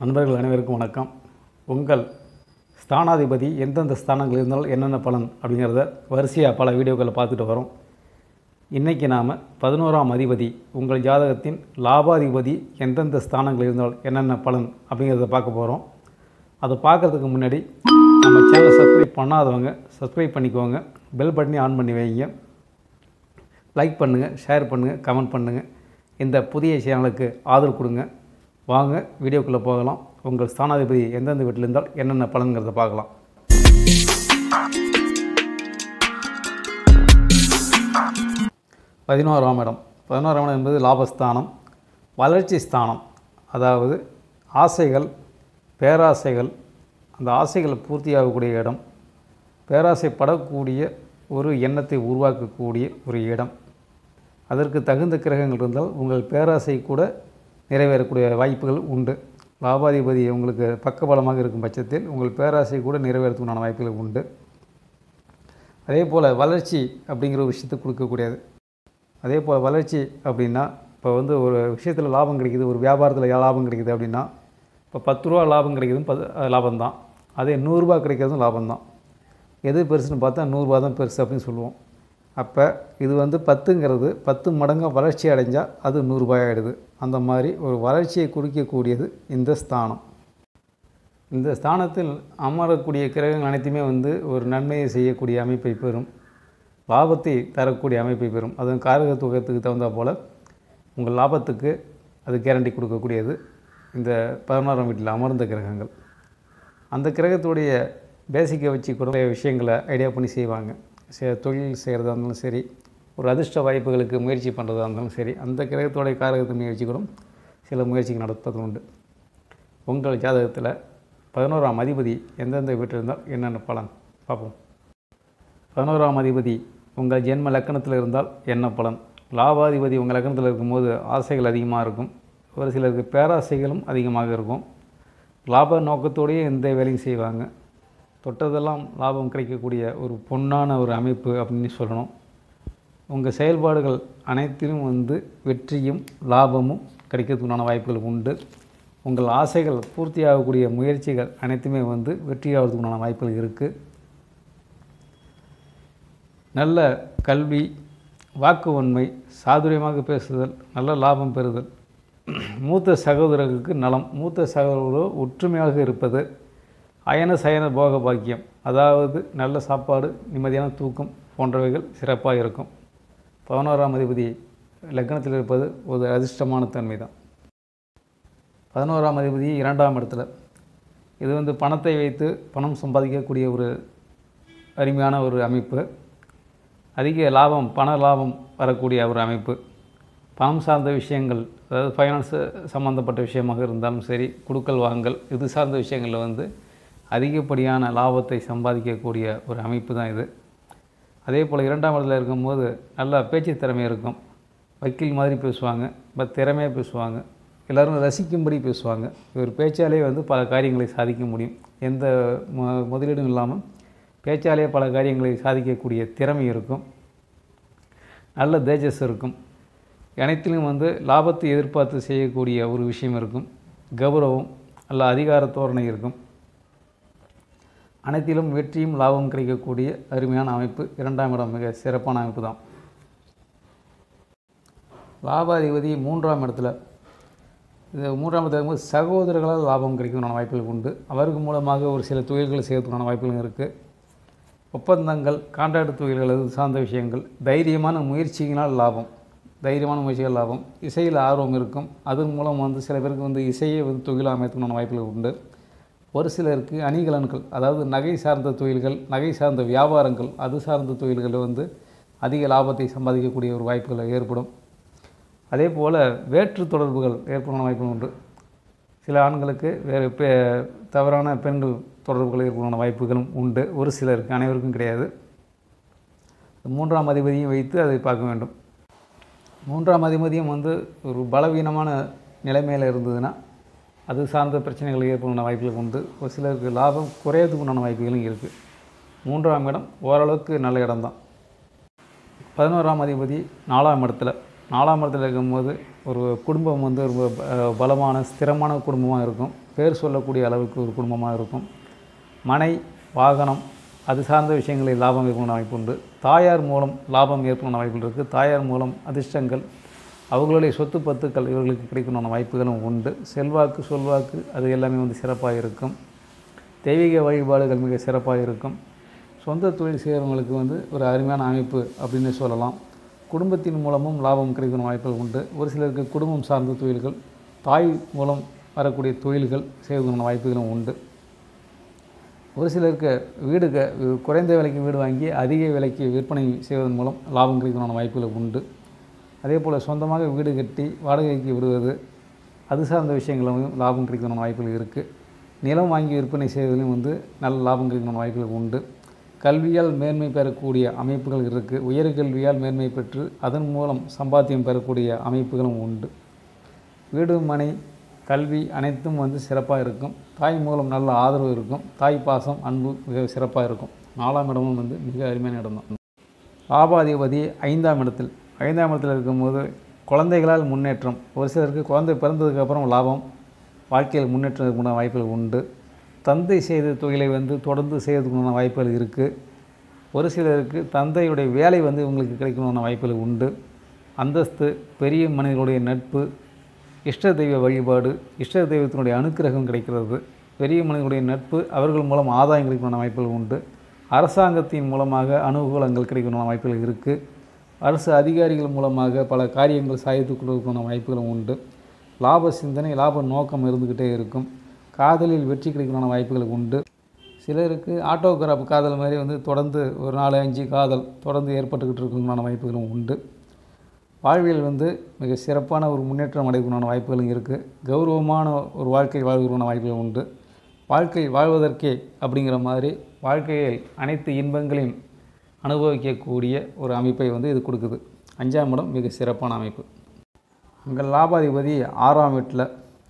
நண்பர்கள் அனைவருக்கும் வணக்கம் உங்கள் ஸ்தானாதிபதி எந்தெந்த ஸ்தானங்கள் இருந்தால் என்னென்ன பலன் அப்படிங்கிறத வரிசையாக பல வீடியோக்களை பார்த்துட்டு வரோம் இன்றைக்கி நாம் பதினோராம் அதிபதி உங்கள் ஜாதகத்தின் லாபாதிபதி எந்தெந்த ஸ்தானங்கள் இருந்தால் என்னென்ன பலன் அப்படிங்கிறத பார்க்க போகிறோம் அதை பார்க்குறதுக்கு முன்னாடி நம்ம சேனலை சப்ஸ்கிரைப் பண்ணாதவங்க சப்ஸ்கிரைப் பண்ணிக்கோங்க பெல் பட்டனி ஆன் பண்ணி வைங்க லைக் பண்ணுங்கள் ஷேர் பண்ணுங்கள் கமெண்ட் பண்ணுங்கள் இந்த புதிய சேனலுக்கு ஆதரவு கொடுங்க வாங்க வீடியோக்குள்ளே போகலாம் உங்கள் ஸ்தானாதிபதி எந்தெந்த வீட்டில் இருந்தால் என்னென்ன பலன்கிறத பார்க்கலாம் பதினோராம் இடம் பதினோராம் இடம் என்பது லாபஸ்தானம் வளர்ச்சி ஸ்தானம் அதாவது ஆசைகள் பேராசைகள் அந்த ஆசைகள் பூர்த்தியாகக்கூடிய இடம் பேராசைப்படக்கூடிய ஒரு எண்ணத்தை உருவாக்கக்கூடிய ஒரு இடம் அதற்கு தகுந்த கிரகங்கள் இருந்தால் உங்கள் பேராசை கூட நிறைவேறக்கூடிய வாய்ப்புகள் உண்டு லாபாதிபதி உங்களுக்கு பக்கபலமாக இருக்கும் பட்சத்தில் உங்கள் பேராசை கூட நிறைவேறத்துக்குண்டான வாய்ப்புகள் உண்டு அதே போல் வளர்ச்சி அப்படிங்கிற ஒரு விஷயத்தை கொடுக்கக்கூடியது அதே போல் வளர்ச்சி அப்படின்னா இப்போ வந்து ஒரு விஷயத்தில் லாபம் கிடைக்குது ஒரு வியாபாரத்தில் லாபம் கிடைக்குது அப்படின்னா இப்போ பத்து ரூபா லாபம் கிடைக்குதுன்னு பத்து லாபம் தான் அதே நூறுரூபா கிடைக்கிறதும் லாபம் தான் எது பெருசுன்னு பார்த்தா நூறுரூவா தான் பெருசு அப்படின்னு சொல்லுவோம் அப்போ இது வந்து பத்துங்கிறது பத்து மடங்காக வளர்ச்சி அடைஞ்சால் அது நூறுரூபாய் ஆகிடுது அந்த மாதிரி ஒரு வளர்ச்சியை குறிக்கக்கூடியது இந்த ஸ்தானம் இந்த ஸ்தானத்தில் அமரக்கூடிய கிரகங்கள் அனைத்துமே வந்து ஒரு நன்மையை செய்யக்கூடிய அமைப்பை பெறும் லாபத்தை தரக்கூடிய அமைப்பை பெறும் அதுவும் காரகத்துவத்துக்கு தகுந்தா போல் உங்கள் லாபத்துக்கு அது கேரண்டி கொடுக்கக்கூடியது இந்த பதினோராம் வீட்டில் அமர்ந்த கிரகங்கள் அந்த கிரகத்துடைய பேசிக்கை வச்சு கூட நிறைய விஷயங்களை ஐடியா பண்ணி செய்வாங்க செ- தொழில் செய்கிறதா இருந்தாலும் சரி ஒரு அதிர்ஷ்ட வாய்ப்புகளுக்கு முயற்சி பண்ணுறதா இருந்தாலும் சரி அந்த கிரகத்தோடைய காரகத்தை முயற்சி கூட சில முயற்சிகள் நடப்பது உண்டு உங்கள் ஜாதகத்தில் பதினோராம் அதிபதி எந்தெந்த வீட்டில் இருந்தால் என்னென்ன பலன் பார்ப்போம் பதினோராம் அதிபதி உங்கள் ஜென்ம லக்கணத்தில் இருந்தால் என்ன பலன் லாபாதிபதி உங்கள் லக்கணத்தில் இருக்கும்போது ஆசைகள் அதிகமாக இருக்கும் ஒரு சிலருக்கு பேராசைகளும் அதிகமாக இருக்கும் லாப நோக்கத்தோடையே எந்த வேலையும் செய்வாங்க தொட்டதெல்லாம் லாபம் கிடைக்கக்கூடிய ஒரு பொன்னான ஒரு அமைப்பு அப்படின்னு சொல்லணும் உங்கள் செயல்பாடுகள் அனைத்திலும் வந்து வெற்றியும் லாபமும் கிடைக்கிறதுக்குண்டான வாய்ப்புகள் உண்டு உங்கள் ஆசைகள் பூர்த்தியாகக்கூடிய முயற்சிகள் அனைத்துமே வந்து வெற்றியாகிறதுக்குண்டான வாய்ப்புகள் இருக்குது நல்ல கல்வி வாக்கு உண்மை சாதுரியமாக பேசுதல் நல்ல லாபம் பெறுதல் மூத்த சகோதரர்களுக்கு நலம் மூத்த சகோதரர்களோ ஒற்றுமையாக இருப்பது அயன சயன போக பாக்கியம் அதாவது நல்ல சாப்பாடு நிம்மதியான தூக்கம் போன்றவைகள் சிறப்பாக இருக்கும் பதினோராம் அதிபதி லக்னத்தில் இருப்பது ஒரு அதிர்ஷ்டமான தன்மை தான் பதினோராம் அதிபதி இரண்டாம் இடத்துல இது வந்து பணத்தை வைத்து பணம் சம்பாதிக்கக்கூடிய ஒரு அருமையான ஒரு அமைப்பு அதிக லாபம் பண லாபம் வரக்கூடிய ஒரு அமைப்பு பணம் சார்ந்த விஷயங்கள் அதாவது ஃபைனான்ஸு சம்மந்தப்பட்ட விஷயமாக இருந்தாலும் சரி குடுக்கல் வாங்கல் இது சார்ந்த விஷயங்களில் வந்து அதிகப்படியான லாபத்தை சம்பாதிக்கக்கூடிய ஒரு அமைப்பு தான் இது அதே போல் இரண்டாம் இடத்துல இருக்கும்போது நல்ல பேச்சு திறமை இருக்கும் வக்கீல் மாதிரி பேசுவாங்க பட் திறமையாக பேசுவாங்க எல்லோரும் ரசிக்கும்படி பேசுவாங்க இவர் பேச்சாலே வந்து பல காரியங்களை சாதிக்க முடியும் எந்த மு- முதலீடும் இல்லாமல் பேச்சாலே பல காரியங்களை சாதிக்கக்கூடிய திறமை இருக்கும் நல்ல தேஜஸ் இருக்கும் அனைத்திலும் வந்து லாபத்தை எதிர்பார்த்து செய்யக்கூடிய ஒரு விஷயம் இருக்கும் கௌரவம் நல்ல அதிகார தோரணை இருக்கும் அனைத்திலும் வெற்றியும் லாபம் கிடைக்கக்கூடிய அருமையான அமைப்பு இரண்டாம் இடம் மிக சிறப்பான அமைப்பு தான் லாபாதிபதி மூன்றாம் இடத்துல இது மூன்றாம் இடத்துல இருக்கும்போது சகோதரர்களால் லாபம் கிடைக்கிறதுக்கான வாய்ப்புகள் உண்டு அவருக்கு மூலமாக ஒரு சில தொழில்களை செய்யறதுக்கான வாய்ப்புகள் இருக்குது ஒப்பந்தங்கள் கான்ட்ராக்ட் தொழில்கள் அது சார்ந்த விஷயங்கள் தைரியமான முயற்சியினால் லாபம் தைரியமான முயற்சிகள் லாபம் இசையில் ஆர்வம் இருக்கும் அதன் மூலம் வந்து சில பேருக்கு வந்து இசையை வந்து தொழிலாக அமைத்துக்கான வாய்ப்புகள் உண்டு ஒரு சிலருக்கு அணிகலன்கள் அதாவது நகை சார்ந்த தொழில்கள் நகை சார்ந்த வியாபாரங்கள் அது சார்ந்த தொழில்களில் வந்து அதிக லாபத்தை சம்பாதிக்கக்கூடிய ஒரு வாய்ப்புகள் ஏற்படும் அதே போல் வேற்று தொடர்புகள் ஏற்படும் வாய்ப்புகள் உண்டு சில ஆண்களுக்கு வேறு பெ தவறான பெண்கள் தொடர்புகள் ஏற்படும் வாய்ப்புகளும் உண்டு ஒரு சிலருக்கு அனைவருக்கும் கிடையாது மூன்றாம் அதிபதியும் வைத்து அதை பார்க்க வேண்டும் மூன்றாம் அதிபதியும் வந்து ஒரு பலவீனமான நிலைமையில் இருந்ததுன்னா அது சார்ந்த பிரச்சனைகள் ஏற்படும் வாய்ப்புகள் உண்டு ஒரு சிலருக்கு லாபம் குறையறதுக்கு உண்டான வாய்ப்புகளும் இருக்குது மூன்றாம் இடம் ஓரளவுக்கு நல்ல இடம்தான் பதினோராம் அதிபதி நாலாம் இடத்துல நாலாம் இடத்துல இருக்கும்போது ஒரு குடும்பம் வந்து ரொம்ப ப- பலமான ஸ்திரமான குடும்பமாக இருக்கும் பேர் சொல்லக்கூடிய அளவுக்கு ஒரு குடும்பமாக இருக்கும் மனை வாகனம் அது சார்ந்த விஷயங்களில் லாபம் ஏற்படுன வாய்ப்பு உண்டு தாயார் மூலம் லாபம் ஏற்படுன வாய்ப்புகள் இருக்குது தாயார் மூலம் அதிர்ஷ்டங்கள் அவர்களுடைய சொத்து பத்துக்கள் இவர்களுக்கு கிடைக்கணும்ன வாய்ப்புகளும் உண்டு செல்வாக்கு சொல்வாக்கு அது எல்லாமே வந்து சிறப்பாக இருக்கும் தெய்வீக வழிபாடுகள் மிக சிறப்பாக இருக்கும் சொந்த தொழில் செய்கிறவங்களுக்கு வந்து ஒரு அருமையான அமைப்பு அப்படின்னு சொல்லலாம் குடும்பத்தின் மூலமும் லாபம் கிடைக்கணும் வாய்ப்புகள் உண்டு ஒரு சிலருக்கு குடும்பம் சார்ந்த தொழில்கள் தாய் மூலம் வரக்கூடிய தொழில்கள் செய்வதற்கான வாய்ப்புகளும் உண்டு ஒரு சிலருக்கு வீடு க குறைந்த விலைக்கு வீடு வாங்கி அதிக விலைக்கு விற்பனை செய்வதன் மூலம் லாபம் கிடைக்கணும்ன வாய்ப்புகள் உண்டு அதே போல் சொந்தமாக வீடு கட்டி வாடகைக்கு விடுவது அது சார்ந்த விஷயங்களும் லாபம் கிடைக்கணும்ன வாய்ப்புகள் இருக்குது நிலம் வாங்கி விற்பனை செய்வதிலும் வந்து நல்ல லாபம் கிடைக்கணும்ன வாய்ப்புகள் உண்டு கல்வியால் மேன்மை பெறக்கூடிய அமைப்புகள் இருக்குது உயர்கல்வியால் மேன்மை பெற்று அதன் மூலம் சம்பாத்தியம் பெறக்கூடிய அமைப்புகளும் உண்டு வீடு மனை கல்வி அனைத்தும் வந்து சிறப்பாக இருக்கும் தாய் மூலம் நல்ல ஆதரவு இருக்கும் தாய் பாசம் அன்பு மிக சிறப்பாக இருக்கும் நாலாம் இடமும் வந்து மிக அருமையான இடம் தான் லாபாதிபதி ஐந்தாம் இடத்தில் ஐந்தாம் இடத்தில் இருக்கும்போது குழந்தைகளால் முன்னேற்றம் ஒரு சிலருக்கு குழந்தை பிறந்ததுக்கப்புறம் லாபம் வாழ்க்கையில் முன்னேற்றத்துக்குண்டான வாய்ப்புகள் உண்டு தந்தை செய்த தொழிலை வந்து தொடர்ந்து செய்யறதுக்குண்டான வாய்ப்புகள் இருக்குது ஒரு சிலருக்கு தந்தையுடைய வேலை வந்து இவங்களுக்கு கிடைக்கணும்ன வாய்ப்புகள் உண்டு அந்தஸ்து பெரிய மனிதர்களுடைய நட்பு இஷ்ட தெய்வ வழிபாடு இஷ்ட தெய்வத்தினுடைய அனுக்கிரகம் கிடைக்கிறது பெரிய மனிதர்களுடைய நட்பு அவர்கள் மூலம் ஆதாயம் கிடைக்கணும்ன வாய்ப்புகள் உண்டு அரசாங்கத்தின் மூலமாக அனுகூலங்கள் கிடைக்கணும்ன வாய்ப்புகள் இருக்குது அரசு அதிகாரிகள் மூலமாக பல காரியங்கள் சாதித்து கொடுக்கணும் வாய்ப்புகளும் உண்டு லாப சிந்தனை லாப நோக்கம் இருந்துக்கிட்டே இருக்கும் காதலில் வெற்றி கிடைக்கணும்ன வாய்ப்புகள் உண்டு சிலருக்கு ஆட்டோகிராஃப் காதல் மாதிரி வந்து தொடர்ந்து ஒரு நாலு அஞ்சு காதல் தொடர்ந்து ஏற்பட்டுக்கிட்டு இருக்கணும்ன வாய்ப்புகளும் உண்டு வாழ்வியல் வந்து மிக சிறப்பான ஒரு முன்னேற்றம் அடையக்கூடிய வாய்ப்புகளும் இருக்குது கௌரவமான ஒரு வாழ்க்கை வாழ்கிறமான வாய்ப்புகள் உண்டு வாழ்க்கை வாழ்வதற்கே அப்படிங்கிற மாதிரி வாழ்க்கையில் அனைத்து இன்பங்களையும் அனுபவிக்கக்கூடிய ஒரு அமைப்பை வந்து இது கொடுக்குது அஞ்சாம் இடம் மிக சிறப்பான அமைப்பு அங்கே லாபாதிபதி ஆறாம் வீட்டில்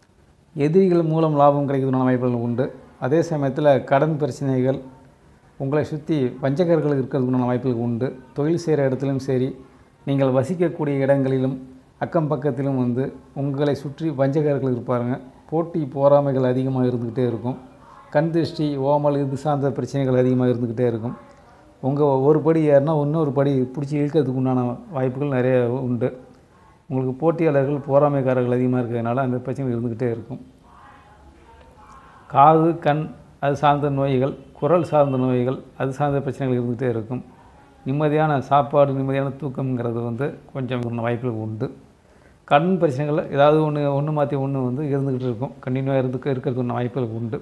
எதிரிகள் மூலம் லாபம் கிடைக்கிறதுனால வாய்ப்புகள் உண்டு அதே சமயத்தில் கடன் பிரச்சனைகள் உங்களை சுற்றி வஞ்சகர்கள் இருக்கிறதுக்குண்டான வாய்ப்புகள் உண்டு தொழில் செய்கிற இடத்துலையும் சரி நீங்கள் வசிக்கக்கூடிய இடங்களிலும் அக்கம் பக்கத்திலும் வந்து உங்களை சுற்றி வஞ்சகர்கள் இருப்பாருங்க போட்டி போராமைகள் அதிகமாக இருந்துக்கிட்டே இருக்கும் கண் திருஷ்டி ஓமல் இது சார்ந்த பிரச்சனைகள் அதிகமாக இருந்துக்கிட்டே இருக்கும் உங்கள் ஒரு படி ஏறினா இன்னொரு படி பிடிச்சி இழுக்கிறதுக்கு உண்டான வாய்ப்புகள் நிறைய உண்டு உங்களுக்கு போட்டியாளர்கள் போராமைக்காரர்கள் அதிகமாக இருக்கிறதுனால அந்த பிரச்சனைகள் இருந்துக்கிட்டே இருக்கும் காது கண் அது சார்ந்த நோய்கள் குரல் சார்ந்த நோய்கள் அது சார்ந்த பிரச்சனைகள் இருந்துகிட்டே இருக்கும் நிம்மதியான சாப்பாடு நிம்மதியான தூக்கம்ங்கிறது வந்து கொஞ்சம் வாய்ப்புகள் உண்டு கண் பிரச்சனைகள் ஏதாவது ஒன்று ஒன்று மாற்றி ஒன்று வந்து இருந்துக்கிட்டு இருக்கும் கண்டினியூவாக இருந்து இருக்கிறதுக்கு வாய்ப்புகள் உண்டு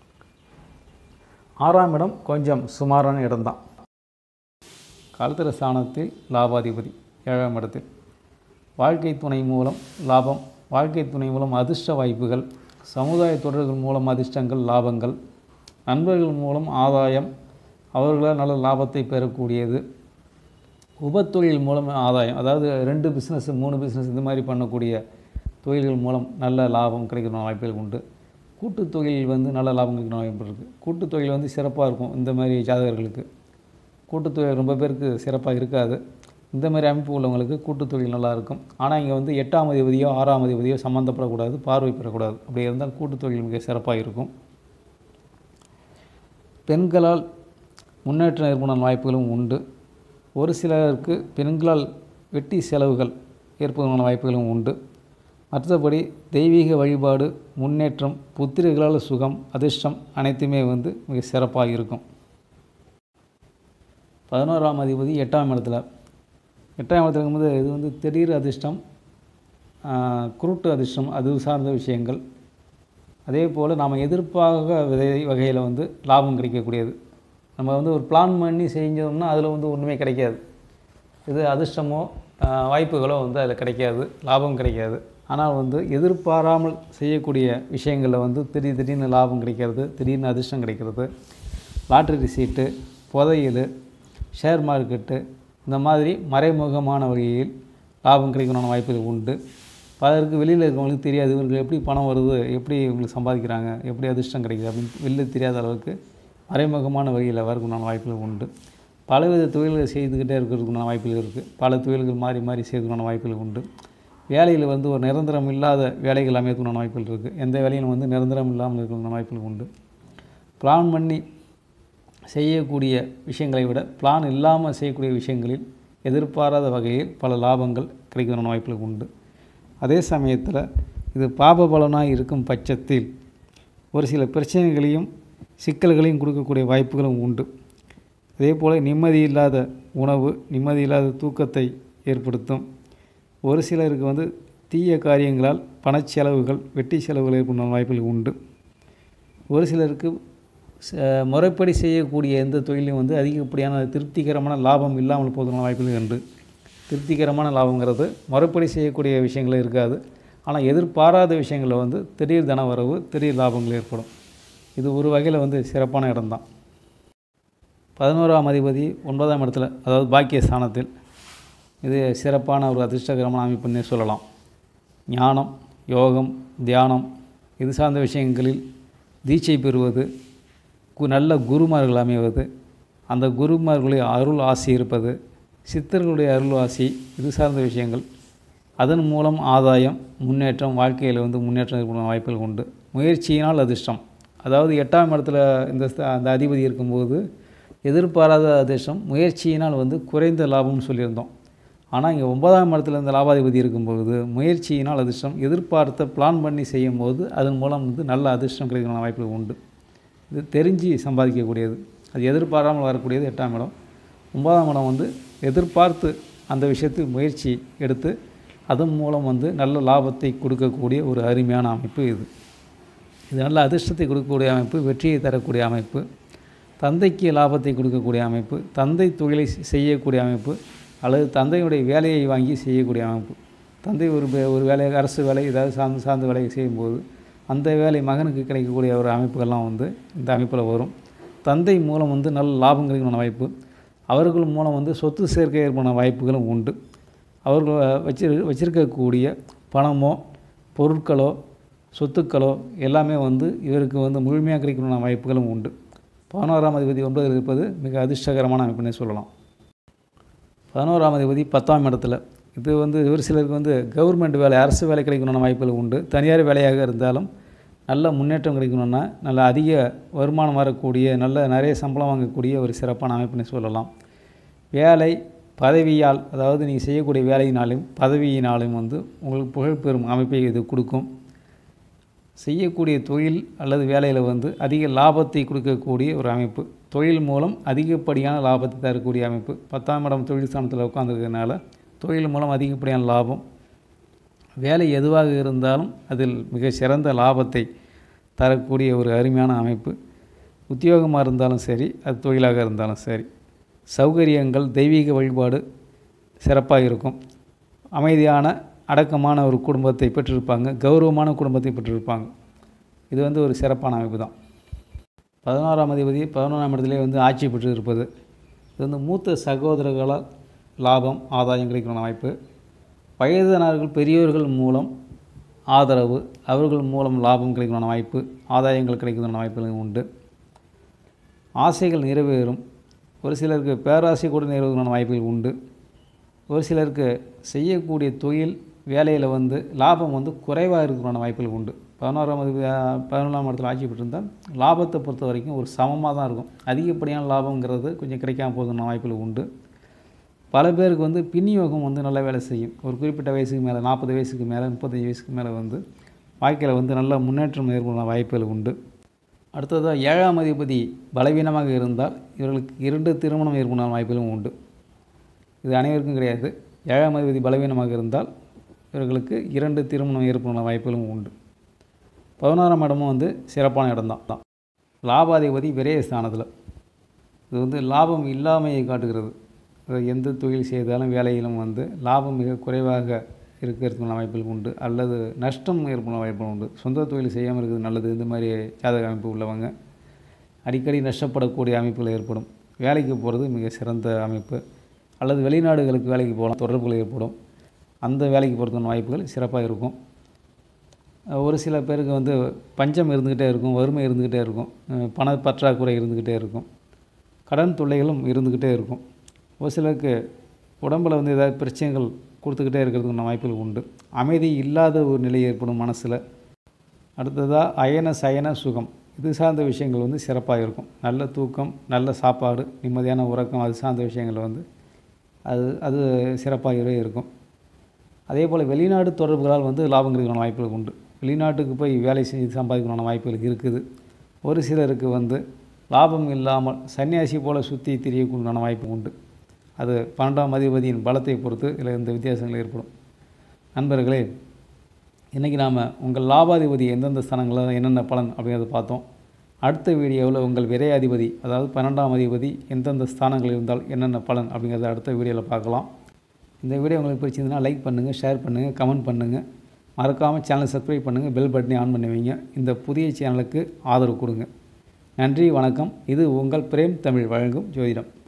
ஆறாம் இடம் கொஞ்சம் சுமாரான இடம்தான் கழுத்திர ஸ்தானத்தில் லாபாதிபதி ஏழாம் இடத்தில் வாழ்க்கை துணை மூலம் லாபம் வாழ்க்கை துணை மூலம் அதிர்ஷ்ட வாய்ப்புகள் சமுதாய தொடர்கள் மூலம் அதிர்ஷ்டங்கள் லாபங்கள் நண்பர்கள் மூலம் ஆதாயம் அவர்களால் நல்ல லாபத்தை பெறக்கூடியது உபத்தொழில் மூலம் ஆதாயம் அதாவது ரெண்டு பிஸ்னஸ் மூணு பிஸ்னஸ் இந்த மாதிரி பண்ணக்கூடிய தொழில்கள் மூலம் நல்ல லாபம் கிடைக்கிற வாய்ப்புகள் உண்டு கூட்டுத் தொழில் வந்து நல்ல லாபம் கிடைக்கிற வாய்ப்பு இருக்குது கூட்டுத் தொழில் வந்து சிறப்பாக இருக்கும் இந்த மாதிரி ஜாதகர்களுக்கு கூட்டுத் தொழில் ரொம்ப பேருக்கு சிறப்பாக இருக்காது இந்த மாதிரி அமைப்பு உள்ளவங்களுக்கு கூட்டுத் தொழில் நல்லா இருக்கும் ஆனால் இங்கே வந்து எட்டாம் அதிபதியோ ஆறாம் அதிபதியோ சம்மந்தப்படக்கூடாது பார்வை பெறக்கூடாது அப்படி இருந்தால் கூட்டுத் தொழில் மிக சிறப்பாக இருக்கும் பெண்களால் முன்னேற்றம் ஏற்படும் வாய்ப்புகளும் உண்டு ஒரு சிலருக்கு பெண்களால் வெட்டி செலவுகள் ஏற்படுவதற்கான வாய்ப்புகளும் உண்டு மற்றபடி தெய்வீக வழிபாடு முன்னேற்றம் புத்திரிகளால் சுகம் அதிர்ஷ்டம் அனைத்துமே வந்து மிக சிறப்பாக இருக்கும் பதினோராம் அதிபதி எட்டாம் இடத்துல எட்டாம் இடத்துல இருக்கும்போது இது வந்து திடீர் அதிர்ஷ்டம் ஆஹ், குருட்டு அதிர்ஷ்டம் அது சார்ந்த விஷயங்கள் அதே போல் நாம் எதிர்பார்க்க விதை வகையில் வந்து லாபம் கிடைக்கக்கூடியது நம்ம வந்து ஒரு பிளான் பண்ணி செஞ்சோம்னா அதில் வந்து ஒன்றுமே கிடைக்காது இது அதிர்ஷ்டமோ ஆஹ், வாய்ப்புகளோ வந்து அதில் கிடைக்காது லாபம் கிடைக்காது ஆனால் வந்து எதிர்பாராமல் செய்யக்கூடிய விஷயங்களில் வந்து திடீர் திடீர்னு லாபம் கிடைக்கிறது திடீர்னு அதிர்ஷ்டம் கிடைக்கிறது லாட்ரி சீட்டு புதையல் ஷேர் மார்க்கெட்டு இந்த மாதிரி மறைமுகமான வகையில் லாபம் கிடைக்கணும்னு வாய்ப்புகள் உண்டு பலருக்கு வெளியில் இருக்கவங்களுக்கு தெரியாது இவருக்கு எப்படி பணம் வருது எப்படி இவங்களுக்கு சம்பாதிக்கிறாங்க எப்படி அதிர்ஷ்டம் கிடைக்குது அப்படின்னு வெளியில் தெரியாத அளவுக்கு மறைமுகமான வகையில் வரக்கூடிய வாய்ப்புகள் உண்டு பலவித தொழில்களை செய்துக்கிட்டே இருக்கிறதுக்கான வாய்ப்புகள் இருக்குது பல தொழில்கள் மாறி மாறி செய்வதற்கான வாய்ப்புகள் உண்டு வேலையில் வந்து ஒரு நிரந்தரம் இல்லாத வேலைகள் அமையத்துக்கான வாய்ப்புகள் இருக்குது எந்த வேலையும் வந்து நிரந்தரம் இல்லாமல் இருக்கிறதுக்கான வாய்ப்புகள் உண்டு பிளான் பண்ணி செய்யக்கூடிய விஷயங்களை விட பிளான் இல்லாமல் செய்யக்கூடிய விஷயங்களில் எதிர்பாராத வகையில் பல லாபங்கள் கிடைக்கிறதுக்கான வாய்ப்புகள் உண்டு அதே சமயத்தில் இது பாப பலனாக இருக்கும் பட்சத்தில் ஒரு சில பிரச்சனைகளையும் சிக்கல்களையும் கொடுக்கக்கூடிய வாய்ப்புகளும் உண்டு அதே போல் நிம்மதி இல்லாத உணவு நிம்மதி இல்லாத தூக்கத்தை ஏற்படுத்தும் ஒரு சிலருக்கு வந்து தீய காரியங்களால் பணச்செலவுகள் வெட்டி செலவுகள் ஏற்படும் வாய்ப்புகள் உண்டு ஒரு சிலருக்கு ச- முறைப்படி செய்யக்கூடிய எந்த தொழிலையும் வந்து அதிகப்படியான திருப்திகரமான லாபம் இல்லாமல் போவதற்கான வாய்ப்புகள் உண்டு திருப்திகரமான லாபங்கிறது முறைப்படி செய்யக்கூடிய விஷயங்கள் இருக்காது ஆனால் எதிர்பாராத விஷயங்களில் வந்து திடீர் தன வரவு திடீர் லாபங்கள் ஏற்படும் இது ஒரு வகையில் வந்து சிறப்பான இடம்தான் பதினோராம் அதிபதி ஒன்பதாம் இடத்துல அதாவது பாக்கிய ஸ்தானத்தில் இது சிறப்பான ஒரு அதிர்ஷ்டகரமான அமைப்புன்னே சொல்லலாம் ஞானம் யோகம் தியானம் இது சார்ந்த விஷயங்களில் தீட்சை பெறுவது கு- நல்ல குருமார்கள் அமைவது அந்த குருமார்களுடைய அருள் ஆசி இருப்பது சித்தர்களுடைய அருள் ஆசி இது சார்ந்த விஷயங்கள் அதன் மூலம் ஆதாயம் முன்னேற்றம் வாழ்க்கையில் வந்து முன்னேற்றம் ஏற்படும் வாய்ப்புகள் உண்டு முயற்சியினால் அதிர்ஷ்டம் அதாவது எட்டாம் இடத்துல இந்த ஸ்த- அந்த அதிபதி இருக்கும்போது எதிர்பாராத அதிர்ஷ்டம் முயற்சியினால் வந்து குறைந்த லாபம்னு சொல்லியிருந்தோம் ஆனால் இங்கே ஒன்பதாம் இடத்துல இந்த லாபாதிபதி இருக்கும்போது முயற்சியினால் அதிர்ஷ்டம் எதிர்பார்த்த பிளான் பண்ணி செய்யும்போது அதன் மூலம் வந்து நல்ல அதிர்ஷ்டம் கிடைக்கிற வாய்ப்புகள் உண்டு இது தெரிஞ்சு சம்பாதிக்கக்கூடியது அது எதிர்பாராமல் வரக்கூடியது எட்டாம் இடம் ஒன்பதாம் இடம் வந்து எதிர்பார்த்து அந்த விஷயத்துக்கு முயற்சி எடுத்து அதன் மூலம் வந்து நல்ல லாபத்தை கொடுக்கக்கூடிய ஒரு அருமையான அமைப்பு இது இது நல்ல அதிர்ஷ்டத்தை கொடுக்கக்கூடிய அமைப்பு வெற்றியை தரக்கூடிய அமைப்பு தந்தைக்கு லாபத்தை கொடுக்கக்கூடிய அமைப்பு தந்தை தொழிலை செ- செய்யக்கூடிய அமைப்பு அல்லது தந்தையுடைய வேலையை வாங்கி செய்யக்கூடிய அமைப்பு தந்தை ஒரு வே- ஒரு வேலை அரசு வேலை ஏதாவது சார்ந்து சார்ந்த வேலையை செய்யும்போது அந்த வேலை மகனுக்கு கிடைக்கக்கூடிய ஒரு அமைப்புகள்லாம் வந்து இந்த அமைப்பில் வரும் தந்தை மூலம் வந்து நல்ல லாபம் கிடைக்கணும் வாய்ப்பு அவர்கள் மூலம் வந்து சொத்து சேர்க்கை ஏற்பட வாய்ப்புகளும் உண்டு அவர்கள் வச்சு வச்சிருக்கக்கூடிய பணமோ பொருட்களோ சொத்துக்களோ எல்லாமே வந்து இவருக்கு வந்து முழுமையாக கிடைக்கணும்ன வாய்ப்புகளும் உண்டு பதினோராம் அதிபதி ஒன்பதில் இருப்பது மிக அதிர்ஷ்டகரமான அமைப்புனே சொல்லலாம் பதினோராம் அதிபதி பத்தாம் இடத்துல இது வந்து ஒரு சிலருக்கு வந்து கவர்மெண்ட் வேலை அரசு வேலை கிடைக்கணும்ன வாய்ப்புகள் உண்டு தனியார் வேலையாக இருந்தாலும் நல்ல முன்னேற்றம் கிடைக்கணும்னா நல்ல அதிக வருமானம் வரக்கூடிய நல்ல நிறைய சம்பளம் வாங்கக்கூடிய ஒரு சிறப்பான அமைப்புன்னு சொல்லலாம் வேலை பதவியால் அதாவது நீங்கள் செய்யக்கூடிய வேலையினாலும் பதவியினாலும் வந்து உங்களுக்கு புகழ்பெறும் அமைப்பை இது கொடுக்கும் செய்யக்கூடிய தொழில் அல்லது வேலையில் வந்து அதிக லாபத்தை கொடுக்கக்கூடிய ஒரு அமைப்பு தொழில் மூலம் அதிகப்படியான லாபத்தை தரக்கூடிய அமைப்பு பத்தாம் இடம் தொழில் ஸ்தானத்தில் உட்காந்துருக்கிறதுனால தொழில் மூலம் அதிகப்படியான லாபம் வேலை எதுவாக இருந்தாலும் அதில் மிக சிறந்த லாபத்தை தரக்கூடிய ஒரு அருமையான அமைப்பு உத்தியோகமாக இருந்தாலும் சரி அது தொழிலாக இருந்தாலும் சரி சௌகரியங்கள் தெய்வீக வழிபாடு சிறப்பாக இருக்கும் அமைதியான அடக்கமான ஒரு குடும்பத்தை பெற்றிருப்பாங்க கௌரவமான குடும்பத்தை பெற்றிருப்பாங்க இது வந்து ஒரு சிறப்பான அமைப்பு தான் பதினோராம் அதிபதி பதினொன்றாம் இடத்திலே வந்து ஆட்சி பெற்று இருப்பது இது வந்து மூத்த சகோதரர்களால் லாபம் ஆதாயம் கிடைக்கிற வாய்ப்பு வயதினர்கள் பெரியோர்கள் மூலம் ஆதரவு அவர்கள் மூலம் லாபம் கிடைக்கிற வாய்ப்பு ஆதாயங்கள் கிடைக்கிற வாய்ப்புகள் உண்டு ஆசைகள் நிறைவேறும் ஒரு சிலருக்கு பேராசை கூட நிறைவேறுகிற வாய்ப்புகள் உண்டு ஒரு சிலருக்கு செய்யக்கூடிய தொழில் வேலையில் வந்து லாபம் வந்து குறைவாக இருக்கிற வாய்ப்புகள் உண்டு பதினோராம் அதிபதி பதினொன்றாம் இடத்துல ஆட்சி பெற்றிருந்தால் லாபத்தை பொறுத்த வரைக்கும் ஒரு சமமாக தான் இருக்கும் அதிகப்படியான லாபங்கிறது கொஞ்சம் கிடைக்காம போகுதுன வாய்ப்புகள் உண்டு பல பேருக்கு வந்து பின்னியோகம் வந்து நல்ல வேலை செய்யும் ஒரு குறிப்பிட்ட வயசுக்கு மேலே நாற்பது வயசுக்கு மேலே முப்பத்தஞ்சு வயசுக்கு மேலே வந்து வாழ்க்கையில் வந்து நல்ல முன்னேற்றம் ஏற்படுற வாய்ப்புகள் உண்டு அடுத்ததாக ஏழாம் அதிபதி பலவீனமாக இருந்தால் இவர்களுக்கு இரண்டு திருமணம் ஏற்படுற வாய்ப்புகளும் உண்டு இது அனைவருக்கும் கிடையாது ஏழாம் அதிபதி பலவீனமாக இருந்தால் இவர்களுக்கு இரண்டு திருமணம் ஏற்படுற வாய்ப்புகளும் உண்டு பதினோராம் இடமும் வந்து சிறப்பான இடம்தான் தான் லாபாதிபதி விரய ஸ்தானத்தில் இது வந்து லாபம் இல்லாமையை காட்டுகிறது அது எந்த தொழில் செய்தாலும் வேலையிலும் வந்து லாபம் மிக குறைவாக இருக்கிறதுக்கான வாய்ப்புகள் உண்டு அல்லது நஷ்டம் ஏற்படும் வாய்ப்புகள் உண்டு சொந்த தொழில் செய்யாமல் இருக்கிறது நல்லது இந்த மாதிரி ஜாதக அமைப்பு உள்ளவங்க அடிக்கடி நஷ்டப்படக்கூடிய அமைப்புகள் ஏற்படும் வேலைக்கு போகிறது மிக சிறந்த அமைப்பு அல்லது வெளிநாடுகளுக்கு வேலைக்கு போகலாம் தொடர்புகள் ஏற்படும் அந்த வேலைக்கு போகிறதுக்கான வாய்ப்புகள் சிறப்பாக இருக்கும் ஒரு சில பேருக்கு வந்து பஞ்சம் இருந்துக்கிட்டே இருக்கும் வறுமை இருந்துக்கிட்டே இருக்கும் அஹ் பண பற்றாக்குறை இருந்துக்கிட்டே இருக்கும் கடன் தொல்லைகளும் இருந்துக்கிட்டே இருக்கும் ஒரு சிலருக்கு உடம்பில் வந்து ஏதாவது பிரச்சனைகள் கொடுத்துக்கிட்டே இருக்கிறதுக்கான வாய்ப்புகள் உண்டு அமைதி இல்லாத ஒரு நிலை ஏற்படும் மனசில் அடுத்ததாக அயன சயன சுகம் இது சார்ந்த விஷயங்கள் வந்து சிறப்பாக இருக்கும் நல்ல தூக்கம் நல்ல சாப்பாடு நிம்மதியான உறக்கம் அது சார்ந்த விஷயங்கள் வந்து அது அது சிறப்பாகவே இருக்கும் அதே போல் வெளிநாடு தொடர்புகளால் வந்து லாபங்களுக்கான வாய்ப்புகள் உண்டு வெளிநாட்டுக்கு போய் வேலை செஞ்சு சம்பாதிக்கணுமான வாய்ப்புகள் இருக்குது ஒரு சிலருக்கு வந்து லாபம் இல்லாமல் சன்னியாசி போல் சுற்றி திரியக்கூடிய வாய்ப்பு உண்டு அது பன்னெண்டாம் அதிபதியின் பலத்தை பொறுத்து இதில் இந்த வித்தியாசங்கள் ஏற்படும் நண்பர்களே இன்றைக்கி நாம் உங்கள் லாபாதிபதி எந்தெந்த ஸ்தானங்களில் என்னென்ன பலன் அப்படிங்கிறத பார்த்தோம் அடுத்த வீடியோவில் உங்கள் விரையாதிபதி அதாவது பன்னெண்டாம் அதிபதி எந்தெந்த ஸ்தானங்கள் இருந்தால் என்னென்ன பலன் அப்படிங்கிறத அடுத்த வீடியோவில் பார்க்கலாம் இந்த வீடியோ உங்களுக்கு பிடிச்சிருந்ததுன்னா லைக் பண்ணுங்கள் ஷேர் பண்ணுங்கள் கமெண்ட் பண்ணுங்கள் மறக்காமல் சேனலை சப்ஸ்கிரைப் பண்ணுங்கள் பெல் பட்டனை ஆன் பண்ணி வைங்க இந்த புதிய சேனலுக்கு ஆதரவு கொடுங்க நன்றி வணக்கம் இது உங்கள் பிரேம் தமிழ் வழங்கும் ஜோதிடம்